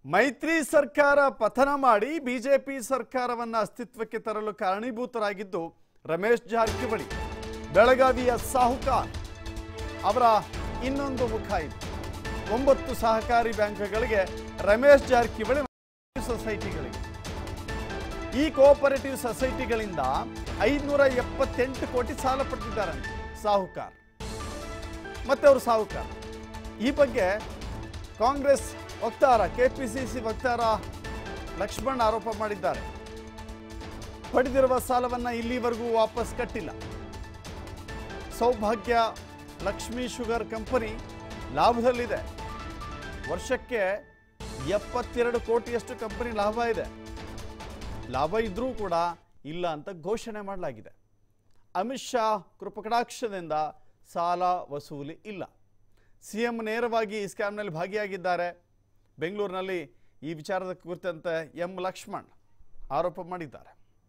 ಮೈತ್ರಿ ಸರ್ಕಾರ ಪತನ ಮಾಡಿ ಬಿಜೆಪಿ ಸರ್ಕಾರವನ್ನ ಅಸ್ತಿತ್ವಕ್ಕೆ ತರಲು ಕಾರಣೀಭೂತರಾಗಿದ್ದು ರಮೇಶ್ ಜಾರಕಿಹೊಳಿ ಬೆಳಗಾವಿಯ ಸಾಹುಕಾರ್ ಅವರ ಇನ್ನೊಂದು ಮುಖ ಇದು ಒಂಬತ್ತು ಸಹಕಾರಿ ಬ್ಯಾಂಕ್ಗಳಿಗೆ ರಮೇಶ್ ಜಾರಕಿಹೊಳಿ ಸೊಸೈಟಿಗಳಿಗೆ ಈ ಕೋಆಪರೇಟಿವ್ ಸೊಸೈಟಿಗಳಿಂದ ಐನೂರ ಎಪ್ಪತ್ತೆಂಟು ಕೋಟಿ ಸಾಲ ಪಡೆದಿದ್ದಾರೆ ಸಾಹುಕಾರ್ ಮತ್ತೆ ಅವರು ಸಾಹುಕಾರ ಈ ಬಗ್ಗೆ ಕಾಂಗ್ರೆಸ್ ವಕ್ತಾರ ಕೆಪಿಸಿಸಿ ವಕ್ತಾರ ಲಕ್ಷ್ಮಣ್ ಆರೋಪ ಮಾಡಿದ್ದಾರೆ ಪಡೆದಿರುವ ಸಾಲವನ್ನು ಇಲ್ಲಿವರೆಗೂ ವಾಪಸ್ ಕಟ್ಟಿಲ್ಲ ಸೌಭಾಗ್ಯ ಲಕ್ಷ್ಮಿ ಶುಗರ್ ಕಂಪನಿ ಲಾಭದಲ್ಲಿದೆ ವರ್ಷಕ್ಕೆ ಎಪ್ಪತ್ತೆರಡು ಕೋಟಿಯಷ್ಟು ಕಂಪನಿ ಲಾಭ ಇದೆ ಲಾಭ ಇದ್ರೂ ಕೂಡ ಇಲ್ಲ ಅಂತ ಘೋಷಣೆ ಮಾಡಲಾಗಿದೆ ಅಮಿತ್ ಶಾ ಕೃಪಕಟಾಕ್ಷದಿಂದ ಸಾಲ ವಸೂಲಿ ಇಲ್ಲ ಸಿ ಎಂ ನೇರವಾಗಿ ಈ ಸ್ಕ್ಯಾಮ್ನಲ್ಲಿ ಭಾಗಿಯಾಗಿದ್ದಾರೆ ಬೆಂಗಳೂರಿನಲ್ಲಿ ಈ ವಿಚಾರದ ಕುರಿತಂತೆ ಎಂ ಲಕ್ಷ್ಮಣ್ ಆರೋಪ ಮಾಡಿದ್ದಾರೆ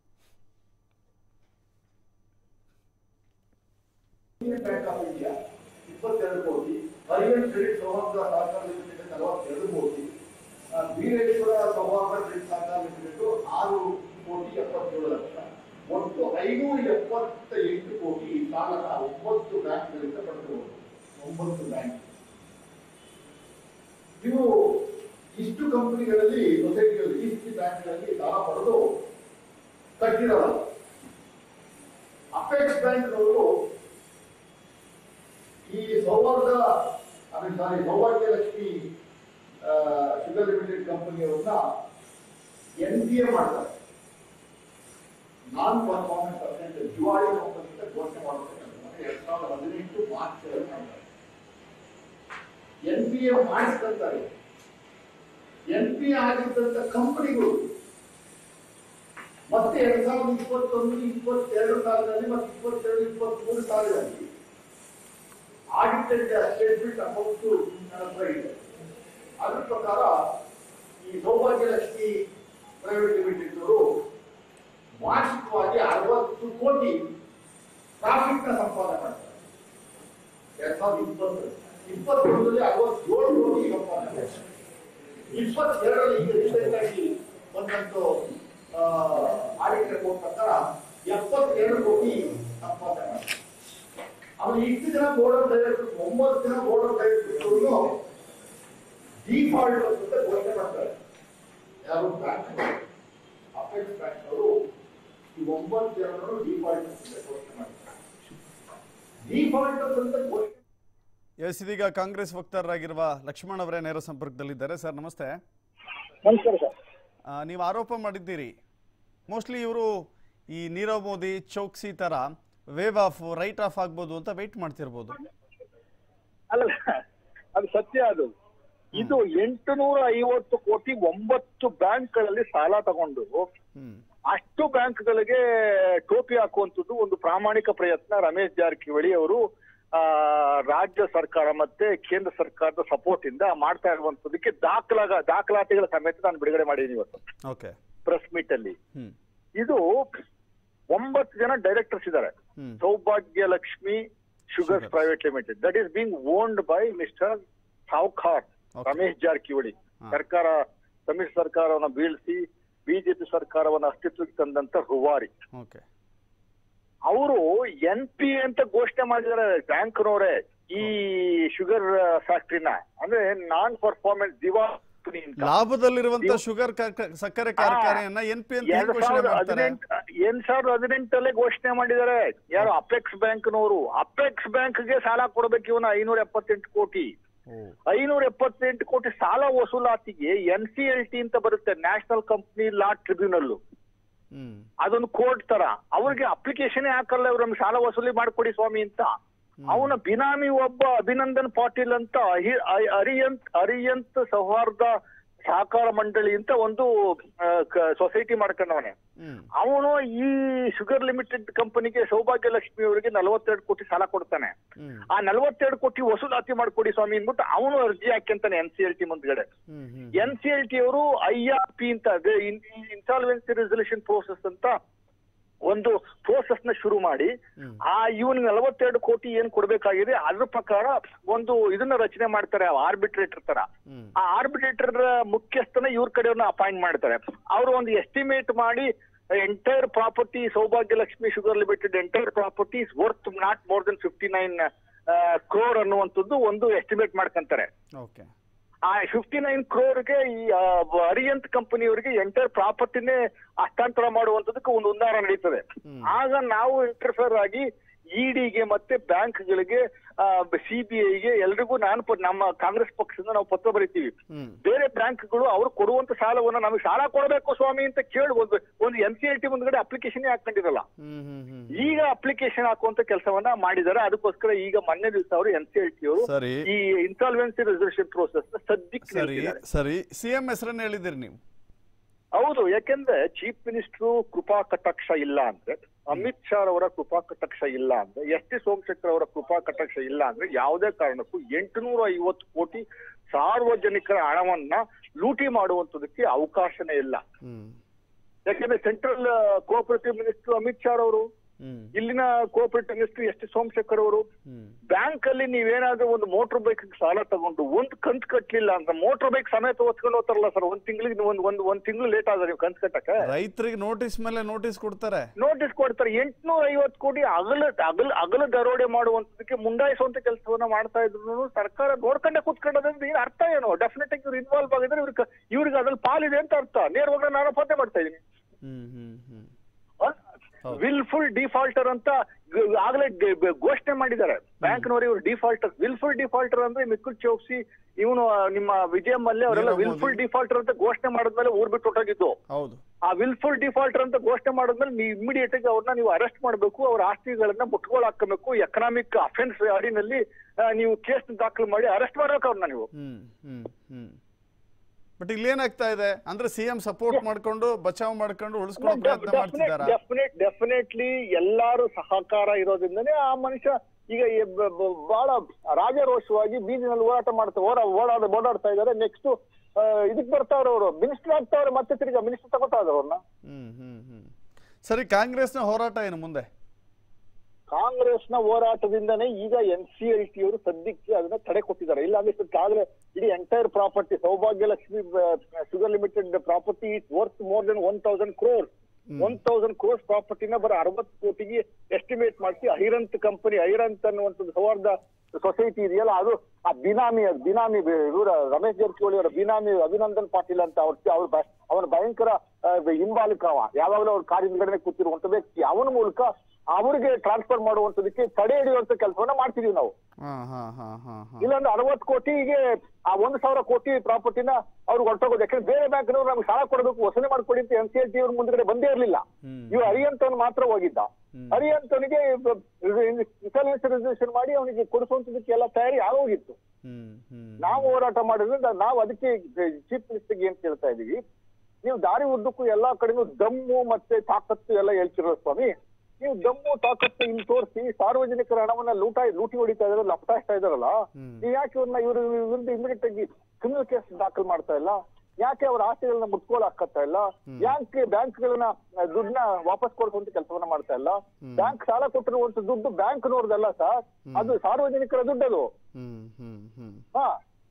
ಯೂನಿಯನ್ ಬ್ಯಾಂಕ್ ಆಫ್ ಇಂಡಿಯಾ ಇಪ್ಪತ್ತೆರಡು ಕೋಟಿ ಹರಿಯನ್ ಕ್ರೆಡಿಟ್ ಸೌಹಾರ್ದ ಸಹಕಾರ ಲಿಮಿಟೆಡ್ ನಲವತ್ತೆರಡು ಕೋಟಿ ಆ, ಬೀರೇಶ್ವರ ಸೌಹಾರ್ದ ಕ್ರೆಡಿಟ್ ಸಹಕಾರ ಲಿಮಿಟೆಡ್ ಆರು ಕೋಟಿ ಎಪ್ಪತ್ತೇಳು ಲಕ್ಷ ಒಟ್ಟು ಐನೂರ ಎಪ್ಪತ್ತ ಎಂಟು ಕೋಟಿ ಸಾಲನ ಒಂಬತ್ತು ಬ್ಯಾಂಕ್ಗಳಿಂದ ಪಡೆದುಕೊಂಡು ಒಂಬತ್ತು ಬ್ಯಾಂಕ್ ಇವು ಇಷ್ಟು ಕಂಪನಿಗಳಲ್ಲಿ ಸೊಸೈಟಿಗಳಲ್ಲಿ ಇಷ್ಟು ಬ್ಯಾಂಕ್ಗಳಲ್ಲಿ ಸಾಲ ಪಡೆದು ಕಟ್ಟಿರೋಲ್ಲ ಅಪೆಕ್ಸ್ ಬ್ಯಾಂಕ್ನವರು ಈ ಸೌಹಾರ್ದ I sorry Saubhagya Lakshmi sugar limited ಕಂಪನಿಯವನ್ನ ಎನ್ ಪಿ ಎ ಮಾಡ್ತಾರೆ non performance asset Zuari company ಅಂತ ಘೋಷಣೆ ಮಾಡಬೇಕಂತ ಎರಡ್ ಸಾವಿರದ ಹದಿನೆಂಟು ಮಾರ್ಚ್ ಮಾಡ್ತಾರೆ ಎನ್ ಪಿ ಎ ಮಾಡಿಸ್ಕೊಂತಾರೆ ಎನ್ ಪಿ ಆಗಿದ್ದಂತ ಕಂಪನಿಗಳು ಮತ್ತೆ ಎರಡ್ ಸಾವಿರದ ಇಪ್ಪತ್ತೊಂದು ಇಪ್ಪತ್ತೆರಡು ಸಾಲಿನಲ್ಲಿ ಮತ್ತು ಇಪ್ಪತ್ತೆರಡು ಇಪ್ಪತ್ಮೂರು ಸಾಲಿನಲ್ಲಿ ಆಡಿಟೆಡ್ ಸ್ಟೇಟ್ಮೆಂಟ್ ಅಮೌಂಟ್ ನನ್ನ ಹತ್ರ ಇದೆ ಅದ್ರ ಪ್ರಕಾರ ಈ ಸೌಭಾಗ್ಯ ಲಕ್ಷ್ಮಿ ಪ್ರೈವೇಟ್ ಲಿಮಿಟೆಡ್ ಅವರು ವಾರ್ಷಿಕವಾಗಿ ಅರವತ್ತು ಕೋಟಿ ಪ್ರಾಫಿಟ್ ನ ಸಂಪಾದನೆ ಮಾಡ್ತಾರೆ ಎರಡ್ ಸಾವಿರದ ಇಪ್ಪತ್ತು ಇಪ್ಪತ್ತೊಂದರಲ್ಲಿ ಅರವತ್ತೇಳು ಕೋಟಿ ಸಂಪಾದನೆ ಮಾಡ್ತಾರೆ ಇಪ್ಪತ್ತೆರಡರಲ್ಲಿ ಈಗ ರೀಸೆಂಟ್ ಆಗಿ ಬಂದಂತ ಆಡಿಟ್ ರಿಪೋರ್ಟ್ ಪ್ರಕಾರ ಎಪ್ಪತ್ತೆರಡು ಕೋಟಿ ಸಂಪಾದನೆ ಮಾಡ್ತಾರೆ ಅವ್ರು ಇಷ್ಟು ಜನ ಬೋರ್ಡ್ ಆಫ್ ಡೈರೆಕ್ಟರ್ ಒಂಬತ್ತು ಜನ ಬೋರ್ಡ್ ಆಫ್ ಡೈರೆಕ್ಟರ್ ಡಿಫಾಲ್ಟ್ ಅಂತ ಘೋಷಣೆ ಮಾಡ್ತಾರೆ ಯಾರು ಬ್ಯಾಂಕ್ ಅಪೆಕ್ಸ್ ಬ್ಯಾಂಕ್ ಅವರು ಈ ಒಂಬತ್ತು ಜನರು ಡಿಫಾಲ್ಟ್ ಅಂತ ಘೋಷಣೆ ಮಾಡ್ತಾರೆ ಡಿಫಾಲ್ಟ್ ಅಂತ ಘೋಷಣೆ ಎಸ್ ಇದೀಗ ಕಾಂಗ್ರೆಸ್ ವಕ್ತಾರರಾಗಿರುವ ಲಕ್ಷ್ಮಣ್ ಅವರೇ ನೇರ ಸಂಪರ್ಕದಲ್ಲಿದ್ದಾರೆ ಸರ್ ನಮಸ್ತೆ ನಮಸ್ಕಾರ ಸರ್ ಆ, ನೀವು ಆರೋಪ ಮಾಡಿದ್ದೀರಿ ಮೋಸ್ಟ್ಲಿ ಇವರು ಈ ನೀರವ್ ಮೋದಿ ಚೌಕ್ಸಿ ಥರ ವೇವ್ ಆಫ್ ರೈಟ್ ಆಫ್ ಆಗ್ಬೋದು ಅಂತ ವೆಯ್ಟ್ ಮಾಡ್ತಿರ್ಬೋದು ಅಲ್ಲ ಅದು ಸತ್ಯ ಅದು ಇದು ಎಂಟುನೂರ ಐವತ್ತು ಕೋಟಿ ಒಂಬತ್ತು ಬ್ಯಾಂಕ್ಗಳಲ್ಲಿ ಸಾಲ ತಗೊಂಡು ಹ್ಮ್ ಅಷ್ಟು ಬ್ಯಾಂಕ್ಗಳಿಗೆ ಟೋಪಿ ಹಾಕುವಂಥದ್ದು ಒಂದು ಪ್ರಾಮಾಣಿಕ ಪ್ರಯತ್ನ ರಮೇಶ್ ಜಾರಕಿಹೊಳಿ ಅವರು ಆ, ರಾಜ್ಯ ಸರ್ಕಾರ ಮತ್ತೆ ಕೇಂದ್ರ ಸರ್ಕಾರದ ಸಪೋರ್ಟ್ ಇಂದ ಮಾಡ್ತಾ ಇರುವಂತದಕ್ಕೆ ದಾಖಲಾಗ ದಾಖಲಾತಿಗಳ ಸಮೇತ ನಾನು ಬಿಡುಗಡೆ ಮಾಡಿದ್ದೀನಿ ಇವತ್ತು ಓಕೆ ಪ್ರೆಸ್ ಮೀಟ್ ಅಲ್ಲಿ ಹ್ಮ್ ಇದು ಒಂಬತ್ತು ಜನ ಡೈರೆಕ್ಟರ್ಸ್ ಇದ್ದಾರೆ hmm Soubhagya Lakshmi sugars Sugars. Private limited that is being owned by mister Savkar Okay. Ramesh Jarkiholi ಹಾ. ಸರ್ಕಾರ ಸಮ್ಮಿಶ್ರ ಸರ್ಕಾರವನ್ನ ಬೀಳಿಸಿ ಬಿಜೆಪಿ ಸರ್ಕಾರವನ್ನ ಅಸ್ತಿತ್ವಕ್ಕೆ ತಂದಂತ ರೂವಾರಿ ಓಕೆ ಅವರು ಎನ್ ಪಿ ಅಂತ ಘೋಷಣೆ ಮಾಡಿದ್ದಾರೆ ಬ್ಯಾಂಕ್ನವರೇ ಈ ಶುಗರ್ ಫ್ಯಾಕ್ಟ್ರಿನ ಅಂದ್ರೆ ನಾನ್ ಪರ್ಫಾರ್ಮೆನ್ಸ್ ದಿವಾ company ಅಂತ. ಲಾಭದಲ್ಲಿರುವಂತ ನೀವು- ಶುಗರ್ ಕಾರ್ಖ- ಸಕ್ಕರೆ ಕಾರ್ಖಾನೆಯನ್ನ ಎನ್ ಪಿ ಅಂತ ಹೆಂಗ್ ಎರಡ್ ಘೋಷಣೆ ಸಾವಿರದ ಮಾಡ್ತಾರೆ ಹದಿನೆಂಟು ಎರಡ್ ಸಾವಿರದ ಹದಿನೆಂಟಲ್ಲೇ ಘೋಷಣೆ ಮಾಡಿದ್ದಾರೆ ಯಾರು ಅಪೆಕ್ಸ್ ಬ್ಯಾಂಕ್ನವರು ಅಪೆಕ್ಸ್ ಬ್ಯಾಂಕ್ಗೆ ಸಾಲ ಕೊಡಬೇಕು ಇವನು ಐನೂರ ಎಪ್ಪತ್ತೆಂಟು ಕೋಟಿ ಓ ಐನೂರ ಎಪ್ಪತ್ತೆಂಟು ಕೋಟಿ ಸಾಲ ವಸೂಲಾತಿಗೆ ಎನ್ ಸಿ ಎಲ್ ಟಿ ಅಂತ ಬರುತ್ತೆ national company law tribunal hmm ಅದೊಂದು ಕೋರ್ಟ್ ತರ ಅವ್ರಿಗೆ ಅಪ್ಲಿಕೇಶನ್ ಹಾಕಲ್ಲ ಇವ್ರು ನಮ್ಗೆ ಸಾಲ ವಸೂಲಿ ಮಾಡ್ಕೊಡಿ ಸ್ವಾಮಿ ಅಂತ ಅವನ ಬಿನಾಮಿ ಒಬ್ಬ ಅಭಿನಂದನ್ ಪಾಟೀಲ್ ಅಂತ ಅಹಿ- ಅ- ಅರಿಯಂತ್ ಅರಿಯಂತ್ ಸೌಹಾರ್ದ ಸಹಕಾರ ಮಂಡಳಿ ಅಂತ ಒಂದು ಸೊಸೈಟಿ ಮಾಡ್ಕೊಂಡವನೆ ಹ್ಮ್ ಅವನು ಈ ಶುಗರ್ ಲಿಮಿಟೆಡ್ ಕಂಪನಿಗೆ ಸೌಭಾಗ್ಯ ಲಕ್ಷ್ಮಿ ಅವರಿಗೆ ನಲವತ್ತೆರಡು ಕೋಟಿ ಸಾಲ ಕೊಡ್ತಾನೆ ಹ್ಮ್ ಆ ನಲವತ್ತೆರಡು ಕೋಟಿ ವಸೂಲಾತಿ ಮಾಡ್ಕೊಡಿ ಸ್ವಾಮಿ ಅಂದ್ಬಿಟ್ಟು ಅವನು ಅರ್ಜಿ ಹಾಕ್ಯಂತಾನೆ ಎನ್ ಸಿ ಎಲ್ ಟಿ ಮುಂದ್ಗಡೆ hmm hmm N C L T ಅವರು ಐ ಆರ್ ಪಿ ಅಂತ ಇನ್ಸಾಲ್ವೆನ್ಸಿ ರೆಸಲ್ಯೂಷನ್ ಪ್ರೋಸೆಸ್ ಅಂತ ಒಂದು ಪ್ರೋಸೆಸ್ ನ ಶುರು ಮಾಡಿ ಆ ಇವನ್ ನಲವತ್ತೆರಡು ಕೋಟಿ ಏನ್ ಕೊಡ್ಬೇಕಾಗಿದೆ ಅದ್ರ ಪ್ರಕಾರ ಒಂದು ಇದನ್ನ ರಚನೆ ಮಾಡ್ತಾರೆ ಆರ್ಬಿಟ್ರೇಟರ್ ತರ ಹ್ಮ್. ಆ ಆರ್ಬಿಟ್ರೇಟರ್ ಮುಖ್ಯಸ್ಥನ ಇವ್ರ ಕಡೆಯವ್ರನ್ನ ಅಪಾಯಿಂಟ್ ಮಾಡ್ತಾರೆ ಅವರು ಒಂದು ಎಸ್ಟಿಮೇಟ್ ಮಾಡಿ entire property Soubhagya Lakshmi sugar limited entire property is worth not more than fifty nine crore ಅನ್ನುವಂಥದ್ದು ಒಂದು ಎಸ್ಟಿಮೇಟ್ ಮಾಡ್ಕೊಂತಾರೆ ಓಕೆ ಆ ಫಿಫ್ಟಿ ನೈನ್ ಕ್ರೋರ್ಗೆ ಈ ಆ, ಅರಿಯಂತ್ ಕಂಪನಿಯವರಿಗೆ ಎಂಟೈರ್ ಪ್ರಾಪರ್ಟಿನೇ ಹಸ್ತಾಂತರ ಮಾಡುವಂತದಕ್ಕೆ ಒಂದು ಉದಾಹರಣೆ ನಡೀತದೆ ಆಗ ನಾವು ಇಂಟರ್ಫೇರ್ ಆಗಿ ಇಡಿಗೆ ಮತ್ತೆ ಬ್ಯಾಂಕ್ಗಳಿಗೆ ಸಿಬಿಐಗೆ ಎಲ್ರಿಗೂ ನಾನು ಪ- ನಮ್ಮ ಕಾಂಗ್ರೆಸ್ ಪಕ್ಷದಿಂದ ನಾವು ಪತ್ರ ಬರಿತೀವಿ ಹ್ಮ್ ಬೇರೆ ಬ್ಯಾಂಕ್ಗಳು ಅವ್ರು ಕೊಡುವಂತ ಸಾಲವನ್ನ ನಮಗೆ ಸಾಲ ಕೊಡಬೇಕು ಸ್ವಾಮಿ ಅಂತ ಕೇಳಿ ಒಂದು ಒಂದು ಎನ್ ಸಿ ಎಲ್ ಟಿ ಮುಂದ್ಗಡೆ ಅಪ್ಲಿಕೇಶನ್ ಹಾಕೊಂಡಿರಲ್ಲ ಹ್ಮ್ ಹ್ಮ್ ಹ್ಮ್ ಈಗ ಅಪ್ಲಿಕೇಶನ್ ಹಾಕುವಂತ ಕೆಲಸವನ್ನ ಮಾಡಿದ್ದಾರೆ ಅದಕ್ಕೋಸ್ಕರ ಈಗ ಮೊನ್ನೆ ದಿವಸ ಅವರು ಎನ್ ಸಿ ಎಲ್ ಟಿ ಅವರು ಸರಿ. ಈ ಇನ್ಸಾಲ್ವೆನ್ಸಿ ರೆಸಲ್ಯೂಷನ್ ಪ್ರೋಸೆಸ್ ಸದ್ಯಕ್ಕೆ ಸರಿ ನಿಲ್ಸಿದ್ದಾರೆ. ಸರಿ ಸಿ ಎಂ ಹೆಸರನ್ನ ಹೇಳಿದಿರಿ ನೀವು ಹೌದು ಯಾಕೆಂದ್ರೆ ಚೀಫ್ ಮಿನಿಸ್ಟ್ರು ಕೃಪಾ ಕಟಾಕ್ಷ ಇಲ್ಲ ಅಂದ್ರೆ ಅಮಿತ್ ಶಾ ಅವರ ಕೃಪಾ ಕಟಾಕ್ಷ ಇಲ್ಲ ಅಂದ್ರೆ ಎಸ್ ಟಿ ಸೋಮಶೇಖರ್ ಅವರ ಕೃಪಾ ಕಟಾಕ್ಷ ಇಲ್ಲ ಅಂದ್ರೆ ಯಾವುದೇ ಕಾರಣಕ್ಕೂ ಎಂಟುನೂರ ಐವತ್ತು ಕೋಟಿ ಸಾರ್ವಜನಿಕರ ಹಣವನ್ನ ಲೂಟಿ ಮಾಡುವಂತದಕ್ಕೆ ಅವಕಾಶನೇ ಇಲ್ಲ ಹ್ಮ್ ಯಾಕೆಂದ್ರೆ central cooperative minister Amit Shah ಅವರು ಹ್ಮ್ ಇಲ್ಲಿನ cooperative minister S T Somashekhar ಅವರು ಹ್ಮ್ ಬ್ಯಾಂಕ್ ಅಲ್ಲಿ ನೀವೇನಾದ್ರೂ ಒಂದು ಮೋಟರ್ ಬೈಕ್ ಸಾಲ ತಗೊಂಡು ಒಂದ್ ಕಂತ್ ಕಟ್ಲಿಲ್ಲ ಅಂತ ಮೋಟರ್ ಬೈಕ್ ಸಮೇತ ಓದ್ಕೊಂಡು ಹೋಗ್ತಾರಲ್ಲ ಸರ್ ಒಂದ್ ತಿಂಗಳಿಗೆ ಒಂದ್ ಒಂದ್ ಒಂದ್ ತಿಂಗಳು ಲೇಟ್ ಆದ್ರೆ ನೀವು ಕಂತ್ ಕಟ್ಟಕ್ಕೆ ರೈತರಿಗೆ ನೋಟಿಸ್ ಮೇಲೆ ನೋಟಿಸ್ ಕೊಡ್ತಾರೆ ನೋಟಿಸ್ ಕೊಡ್ತಾರೆ ಎಂಟ್ನೂರ ಐವತ್ತು ಕೋಟಿ ಅಗಲ ಅಗಲ ಅಗಲ ದರೋಡೆ ಮಾಡುವಂತದಕ್ಕೆ ಮುಂದಾಯಿಸುವಂತ ಕೆಲಸವನ್ನ ಮಾಡ್ತಾ ಇದ್ರು ಸರ್ಕಾರ ನೋಡ್ಕೊಂಡೆ ಕೂತ್ಕೊಂಡದಂದ್ರೆ ಏನ್ ಅರ್ಥ ಏನು ಡೆಫಿನೆಟ್ ಆಗಿ ಇವ್ರು ಇನ್ವಾಲ್ವ್ ಆಗಿದ್ರೆ ಇವ್ರಿಗೆ ಇವ್ರಿಗೆ ಅದ್ರಲ್ಲಿ ಪಾಲಿದೆ ಅಂತ ಅರ್ಥ ನೇರವಾಗಿ ನಾನು ಆರೋಪನೆ ಮಾಡ್ತಾ ಇದ್ದೀನಿ ಹ್ಮ್ ಹ್ಮ್ ಹ್ಮ್ ವಿಲ್ಫುಲ್ ಡಿಫಾಲ್ಟರ್ ಅಂತ ಗ- ಆಗ್ಲೇ ಗ- ಗ- ಘೋಷಣೆ ಮಾಡಿದ್ದಾರೆ ಬ್ಯಾಂಕ್ನವರು ಇವರು ಡಿಫಾಲ್ಟರ್ ವಿಲ್ಫುಲ್ ಡಿಫಾಲ್ಟರ್ ಅಂದ್ರೆ ಮಿಕ್ಕುಲ್ ಚೌಕ್ಸಿ ಇವನು ನಿಮ್ಮ ವಿಜಯ ಮಲ್ಯ ಅವರೆಲ್ಲ ನೀರವ್ ಮೋದಿ. ವಿಲ್ಫುಲ್ ಡಿಫಾಲ್ಟರ್ ಅಂತ ಘೋಷಣೆ ಮಾಡಿದ್ಮೇಲೆ ಊರ್ ಬಿಟ್ಟು ಹೊರಟೋಗಿದ್ದು ಹೌದು ಆ ವಿಲ್ಫುಲ್ ಡಿಫಾಲ್ಟರ್ ಅಂತ ಘೋಷಣೆ ಮಾಡಿದ್ಮೇಲೆ ನೀವು ಇಮಿಡಿಯೇಟ್ ಆಗಿ ಅವ್ರನ್ನ ನೀವು ಅರೆಸ್ಟ್ ಮಾಡಬೇಕು ಅವ್ರ ಆಸ್ತಿಗಳನ್ನ ಮುಟ್ಕೊಳ್ ಹಾಕಬೇಕು ಎಕನಾಮಿಕ್ ಅಫೆನ್ಸ್ ಅಡಿನಲ್ಲಿ ಆ, ನೀವು ಕೇಸ್ ದಾಖಲು ಮಾಡಿ ಅರೆಸ್ಟ್ ಮಾಡ್ಬೇಕು ಅವ್ರನ್ನ ನೀವು ಹ್ಮ್ ಹ್ಮ್ ಹ್ಮ್ ಬಟ್ ಇಲ್ಲೇನಾಗ್ತಾ ಇದೆ ಅಂದ್ರೆ ಸಿ ಎಂ ಸಪೋರ್ಟ್ ಮಾಡ್ಕೊಂಡು ಬಚಾವ್ ಮಾಡ್ಕೊಂಡು ಉಳಿಸ್ಕೊಳ್ಳೋ ಪ್ರಯತ್ನ ಮಾಡ್ತಿದ್ದಾರಾ ಡೆಫಿನೆಟ್ ಡೆಫಿನೆಟ್ಲಿ ಎಲ್ಲಾರು ಸಹಕಾರ ಇರೋದ್ರಿಂದನೇ ಆ ಮನುಷ್ಯ ಈಗ ಈ ಬ- ಬ- ಬಹಳ ರಾಜರೋಷವಾಗಿ ಬೀದಿನಲ್ಲಿ ಹೋರಾಟ ಮಾಡ್ತಾ ಓಡ ಓಡಾಡ ಓಡಾಡ್ತಾ ಇದಾರೆ ನೆಕ್ಸ್ಟ್ ಇದಕ್ ಬರ್ತಾವ್ರೆ ಅವರು ಮಿನಿಸ್ಟರ್ ಆಗ್ತಾವ್ರೆ ಮತ್ತೆ ತಿರ್ಗಾ ಮಿನಿಸ್ಟರ್ ತಗೋತಾ ಇದಾರೆ ಅವ್ರನ್ನ ಹ್ಮ್ ಹ್ಮ್ ಹ್ಮ್ ಸರಿ ಕಾಂಗ್ರೆಸ್ನ ಹೋರಾಟ ಏನು ಮುಂದೆ ಕಾಂಗ್ರೆಸ್ನ ಹೋರಾಟದಿಂದನೇ ಈಗ ಎನ್ ಸಿ ಎಲ್ ಟಿ ಅವರು ಸದ್ಯಕ್ಕೆ ಅದನ್ನ ತಡೆ ಕೊಟ್ಟಿದ್ದಾರೆ ಇಲ್ಲ ಅಂದ್ರೆ ಆದ್ರೆ ಇಡೀ entire property Soubhagya Lakshmi sugar limited property is worth more than one thousand crore one thousand crores ಪ್ರಾಪರ್ಟಿನ ಬರೋ ಅರವತ್ತು ಕೋಟಿಗೆ ಎಸ್ಟಿಮೇಟ್ ಮಾಡಿಸಿ ಐರಂತ್ ಕಂಪನಿ ಐರಂತ್ ಅನ್ನುವಂಥದ್ದು ಸೌಹಾರ್ದ ಸೊಸೈಟಿ ಇದೆಯಲ್ಲ ಅದು ಆ ಬಿನಾಮಿ ಅದು ಬಿನಾಮಿ ಇವರ ರಮೇಶ್ ಜಾರಕಿಹೊಳಿ ಅವರ ಬಿನಾಮಿ ಅಭಿನಂದನ್ ಪಾಟೀಲ್ ಅಂತ ಅವ್ರ ಅವ್ರ ಬ- ಅವನ ಭಯಂಕರ ಆ, ಹಿಂಬಾಲಿಕ ಅವ ಯಾವಾಗಲೂ ಅವ್ರ ಕಾರ್ಯನಿರ್ವಹಣೆ ಕೂತಿರುವಂತ ವ್ಯಕ್ತಿ ಅವನ ಮೂಲಕ ಅವ್ರಿಗೆ ಟ್ರಾನ್ಸ್ಫರ್ ಮಾಡುವಂತದಕ್ಕೆ ತಡೆ ಹಿಡಿಯುವಂತ ಕೆಲಸವನ್ನ ಮಾಡ್ತಿದೀವಿ ನಾವು ಹಾ ಹಾ ಹಾ ಹಾ ಹಾ ಇಲ್ಲಾಂದ್ರೆ ಅರವತ್ತು ಕೋಟಿಗೆ ಆ ಒಂದು ಸಾವಿರ ಕೋಟಿ ಪ್ರಾಪರ್ಟಿನ ಅವ್ರಿಗೆ ಹೊರಟೋಗೋದು ಯಾಕಂದ್ರೆ ಬೇರೆ ಬ್ಯಾಂಕ್ನವ್ರು ನಮ್ಗೆ ಸಾಲ ಕೊಡಬೇಕು ವಸೂಲಿ ಮಾಡ್ಕೊಡಿ ಅಂತ ಎನ್ ಸಿ ಎಲ್ ಟಿ ಅವ್ರ ಮುಂದ್ಗಡೆ ಬಂದೇ ಇರಲಿಲ್ಲ ಹ್ಮ್. ಇವ್ ಹರಿಯಂತವನು ಮಾತ್ರ ಹೋಗಿದ್ದ ಹರಿಯಂತವನಿಗೆ ಇನ್ಸ್ಟಾಲ್ಮೆಂಟ್ ರಿಸರ್ವೇಶನ್ ಮಾಡಿ ಅವನಿಗೆ ಕೊಡಿಸುವಂತದಕ್ಕೆ ಎಲ್ಲ ತಯಾರಿ ಆಗೋಗಿತ್ತು ಹ್ಮ್ ಹ್ಮ್ ನಾವು ಹೋರಾಟ ಮಾಡಿದ್ರಿಂದ ನಾವು ಅದಕ್ಕೆ ಚೀಫ್ ಮಿನಿಸ್ಟರ್ಗೆ ಏನ್ ಕೇಳ್ತಾ ಇದೀವಿ ನೀವು ದಾರಿ ಉದ್ದಕ್ಕೂ ಎಲ್ಲಾ ಕಡೆನೂ ದಮ್ಮು ಮತ್ತೆ ತಾಕತ್ತು ಎಲ್ಲ ಹೇಳ್ತಿರೋ ಸ್ವಾಮಿ ನೀವು ದಮ್ಮು ತಾಕತ್ತು ಇಲ್ಲಿ ತೋರಿಸಿ ಸಾರ್ವಜನಿಕರ ಹಣವನ್ನ ಲೂಟ ಲೂಟಿ ಹೊಡಿತಾ ಇದಾರೆ ಲಪಟಾಯಿಸ್ತಾ ಇದಾರಲ್ಲ ನೀವು ಯಾಕೆ ಇವ್ರನ್ನ ಇವ್ರ ವಿರುದ್ಧ ಇಮಿಡಿಯೇಟ್ ಆಗಿ ಕ್ರಿಮಿನಲ್ ಕೇಸ್ ದಾಖಲು ಮಾಡ್ತಾ ಇಲ್ಲ ಯಾಕೆ ಅವ್ರ ಆಸ್ತಿಗಳನ್ನ ಮುಟ್ಕೊಳ್ ಹಾಕತ್ತಾ ಇಲ್ಲ ಯಾಕೆ ಬ್ಯಾಂಕ್ಗಳನ್ನ ದುಡ್ಡನ್ನ ವಾಪಸ್ ಕೊಡುವಂತ ಕೆಲಸವನ್ನ ಮಾಡ್ತಾ ಇಲ್ಲ ಬ್ಯಾಂಕ್ ಸಾಲ ಕೊಟ್ಟಿರುವಂತ ದುಡ್ಡು ಬ್ಯಾಂಕ್ನವ್ರದಲ್ಲ ಸರ್ ಅದು ಸಾರ್ವಜನಿಕರ ದುಡ್ಡು ಅದು ಹ್ಮ್ ಹ್ಮ್ ಹ್ಮ್ ಹಾ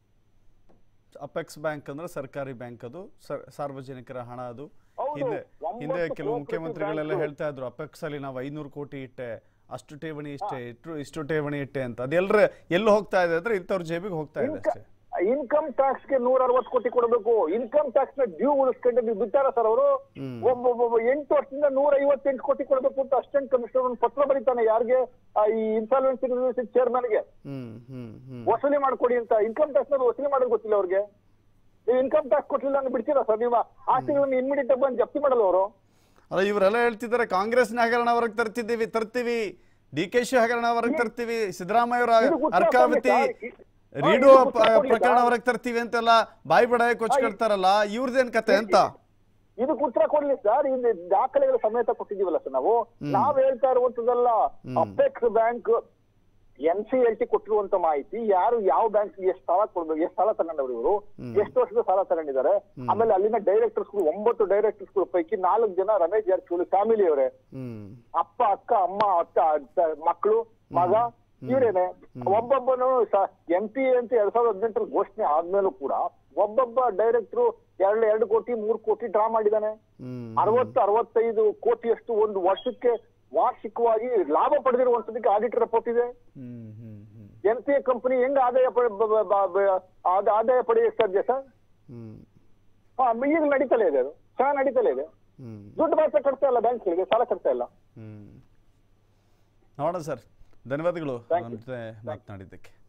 ಅಪೆಕ್ಸ್ ಬ್ಯಾಂಕ್ ಅಂದ್ರೆ ಸರ್ಕಾರಿ ಬ್ಯಾಂಕ್ ಅದು ಸರ್- ಸಾರ್ವಜನಿಕರ ಹಣ ಅದು ಹೌದು. ಹಿಂದೆ ಹಿಂದೆ ಒಂಬತ್ತು ಕೆಲವು cooperative ಮುಖ್ಯಮಂತ್ರಿಗಳೆಲ್ಲ ಬ್ಯಾಂಕು. ಹೇಳ್ತಾ ಇದ್ರು ಅಪೆಕ್ಸ್ ಅಲ್ಲಿ ನಾವು ಐನೂರು ಕೋಟಿ ಇಟ್ಟೆ ಅಷ್ಟು ಠೇವಣಿ ಇಷ್ಟೇ ಇಷ್ಟು ಇಷ್ಟು ಠೇವಣಿ ಇಟ್ಟೆ ಅಂತ ಅದೆಲ್ಲರ ಎಲ್ಲಿ ಹೋಗ್ತಾ ಇದೆ ಅಂದ್ರೆ ಇಂಥವ್ರ ಜೇಬಿಗೆ ಹೋಗ್ತಾ ಇದೆ ಅಷ್ಟೇ ಇನ್ಕಮ್ ಟ್ಯಾಕ್ಸ್ ಗೆ ನೂರ ಅರವತ್ತು ಕೋಟಿ ಕೊಡಬೇಕು ಇನ್ಕಮ್ ಟ್ಯಾಕ್ಸ್ ನ ಡ್ಯೂ ಉಳಿಸ್ಕೊಂಡು ನೀವು ಬಿಟ್ಟಾರ ಸರ್ ಅವರು ಒಬ್ಬೊಬ್ಬ ಎಂಟು ವರ್ಷದಿಂದ ನೂರ ಐವತ್ತೆಂಟು ಕೋಟಿ ಕೊಡಬೇಕು ಅಂತ ಅಸಿಸ್ಟೆಂಟ್ ಕಮಿಷನರ್ ಒಂದು ಪತ್ರ ಬರೀತಾನೆ ಯಾರಿಗೆ ಆ, ಈ ಇನ್ಸಾಲ್ವೆನ್ಸಿ ಚೇರ್ಮನ್ ಗೆ ಹ್ಮ್ ಹ್ಮ್ ಹ್ಮ್ ವಸೂಲಿ ಮಾಡ್ಕೊಡಿ ಅಂತ ಇನ್ಕಮ್ ಟ್ಯಾಕ್ಸ್ ನ ವಸೂಲಿ ಮಾಡೋದು ಗೊತ್ತಿಲ್ಲ ಅವ್ರಿಗೆ ನೀವು ಇನ್ಕಮ್ ಟ್ಯಾಕ್ಸ್ ಕೊಟ್ಟಿಲ್ಲ ಅಂದ್ರೆ ಬಿಡ್ತೀರಾ ಸರ್ ನೀವು ಆಸ್ತಿಗಳನ್ನ ಇಮಿಡಿಯೇಟ್ ಬಂದು ಜಪ್ತಿ ಮಾಡಲ್ಲ ಅವರು ಅಲ್ಲ ಇವರೆಲ್ಲ ಹೇಳ್ತಿದ್ದಾರೆ ಕಾಂಗ್ರೆಸ್ನ ಹಗರಣ ಹೊರಗೆ ತರ್ತಿದ್ದೀವಿ ತರ್ತೀವಿ ಡಿ ಕೆ ಶಿ ಹಗರಣ ಹೊರಗೆ ತರ್ತೀವಿ ಸಿದ್ದರಾಮಯ್ಯ ಅವರ ಇದು ಗೊತ್ತಾ ಅರ್ಕಾವತಿ ಸರ್? ಹಾ, ರೀಡೋ ಇದು ಗೊತ್ತಾ ಕೊಡ್ಲಿ ಪ್ರಕರಣ ಸರ್? ಹೊರಗೆ ತರ್ತೀವಿ ಅಂತೆಲ್ಲ ಬಾಯಿ ಬಡಾಯಿ ಕೊಚ್ಕೊಳ್ತಾರಲ್ಲ ಇವ್ರದ್ದೇನ್ ಕತೆ ಅಂತ ಇದಕ್ಕೆ ಉತ್ತರ ಕೊಡ್ಲಿ ಸರ್ ಇಲ್ಲಿ ದಾಖಲೆಗಳ ಸಮೇತ ಕೊಟ್ಟಿದೀವಲ್ಲ ಸರ್ ನಾವು ನಾವ್ ಹೇಳ್ತಾ ಇರುವಂತದಲ್ಲ apex bank N C L T ಕೊಟ್ಟಿರುವಂತ ಮಾಹಿತಿ ಯಾರು ಯಾವ ಬ್ಯಾಂಕ್ ಎಷ್ಟು ಸಾಲ ಕೊಡ್ಬೇಕು ಎಷ್ಟು ಸಾಲ ತಗೊಂಡವ್ರು ಇವರು ಎಷ್ಟು ವರ್ಷದ ಸಾಲ ತಗೊಂಡಿದ್ದಾರೆ ಆಮೇಲೆ ಅಲ್ಲಿನ ಡೈರೆಕ್ಟರ್ಸ್ ಒಂಬತ್ತು ಡೈರೆಕ್ಟರ್ಸ್ ಪೈಕಿ ನಾಲ್ಕು ಜನ ರಮೇಶ್ ಜಾರಕಿಹೊಳಿ ಫ್ಯಾಮಿಲಿ ಅವರೇ ಹ್ಮ್ ಅಪ್ಪ ಅಕ್ಕ ಅಮ್ಮ ಅತ್ತ ಅತ್ತ, ಮಕ್ಕಳು ಮಗ ಇವರೇನೆ ಒಬ್ಬೊಬ್ಬನು ಎಂ ಪಿ ಅಂತ ಎರಡ್ ಸಾವಿರದ ಹದಿನೆಂಟರ ಘೋಷಣೆ ಆದ್ಮೇಲೂ ಕೂಡ ಒಬ್ಬೊಬ್ಬ ಡೈರೆಕ್ಟರ್ ಎರಡು ಎರಡು ಕೋಟಿ ಮೂರು ಕೋಟಿ ಡ್ರಾ ಮಾಡಿದಾನೆ ಹ್ಮ್ ಅರವತ್ತು ಅರವತ್ತೈದು ಕೋಟಿಯಷ್ಟು ಒಂದು ವರ್ಷಕ್ಕೆ ವಾರ್ಷಿಕವಾಗಿ ಲಾಭ ಪಡೆದಿರುವಂತದಕ್ಕೆ ಆಡಿಟರ್ ರಿಪೋರ್ಟ್ ಇದೆ hmm hmm hmm N C A company ಹೆಂಗ್ ಆದಾಯ ಪಡೆ- ಬ- ಬ- ಬ- ಬ- ಆದ- ಆದಾಯ ಪಡೆಯಕ್ಕೆ ಸಾಧ್ಯ ಸರ್ ಹ್ಮ್ ಹಾ ಈಗ ನಡೀತಲೇ ಇದೆ ಅದು ಚೆನ್ನಾಗಿ ನಡೀತಲೇ ಇದೆ ಹ್ಮ್ ದುಡ್ಡು ಮಾತ್ರ ಕಟ್ತಾ ಇಲ್ಲ ಬ್ಯಾಂಕ್ಗಳಿಗೆ ಸಾಲ ಕಟ್ತಾ ಇಲ್ಲ ಹ್ಮ್ ನೋಡೋಣ ಸರ್ ಧನ್ಯವಾದಗಳು Thank ನಮ್ಮ ಜೊತೆ ಮಾತನಾಡಿದ್ದಕ್ಕೆ